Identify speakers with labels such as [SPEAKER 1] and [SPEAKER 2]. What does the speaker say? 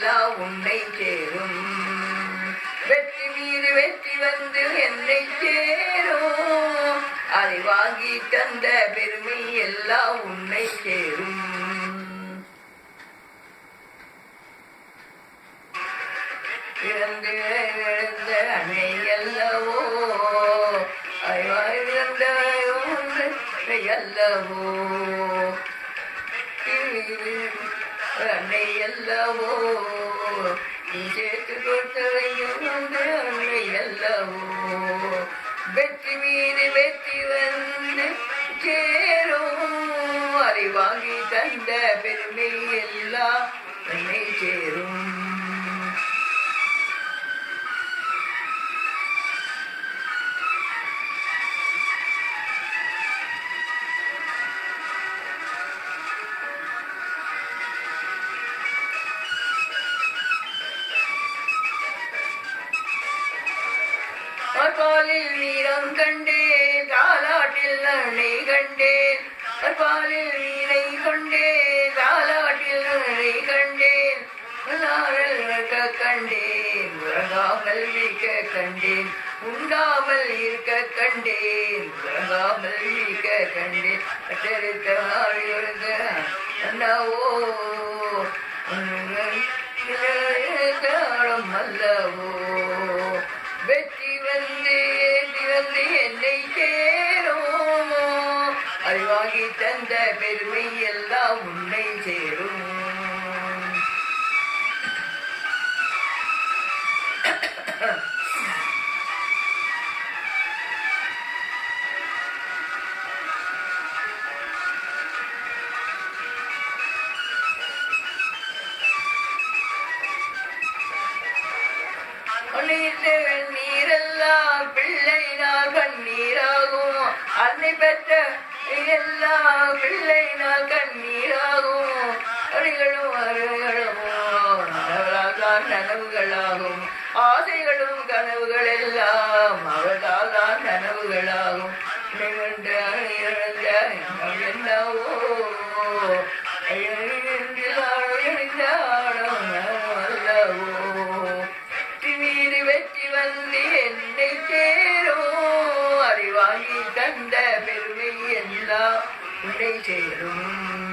[SPEAKER 1] எல்லாம் உன்னை சேரும் வெற்றி மீது வெற்றி வந்து என்னை சேரும் அதை வாங்கி தந்த பெருமை எல்லாம் உன்னை சேரும் இறந்து இழந்த அன்னை அல்லவோ அறிவாயிருந்த அல்லவோ அன்னை அல்லவோ நீ சேர்த்து கொடுத்தவையும் அந்த அன்னை அல்லவோ வெற்றி மீது வெற்றி வந்து சேரும் அதை வாங்கி தந்த பெருமை எல்லாம் என்னை சேரும் பாலில் வீரம் கண்டேன் தாலாட்டில் அணை கண்டேன் பாலில் வீரை கொண்டேன் தாலாட்டில் அணை கண்டேன் நாரல் இருக்க கண்டேன் உறங்காமல் இருக்க கண்டேன் உண்டாமல் இருக்க கண்டேன் உறங்காமல் இருக்க கண்டேன் அட்டரித்த நாளிருந்த அண்ணாவோ அல்லவோ வெற்றி வந்து ஏந்தி வந்து என்னை சேரும் அறிவாகி தந்த பெருமை எல்லாம் உன்னை சேரும் நீர் நீரெல்லாம் பிள்ளைனால் கண்ணீராகும் அன்னை பெற்ற எல்லாம் பிள்ளைனால் கண்ணீராகும் அடிகளும் அருகளும் அவளால்தான் நனவுகளாகும் ஆசைகளும் கனவுகள் எல்லாம் அவளால்தான் கனவுகளாகும் நிகழ்ந்த இழந்த என்னவோ அல்லவோ வெற்றி மீது வெற்றி வந்து என்னை சேரும் அறிவாங்கி தந்த பெருமை எல்லாம் உன்னை சேரும்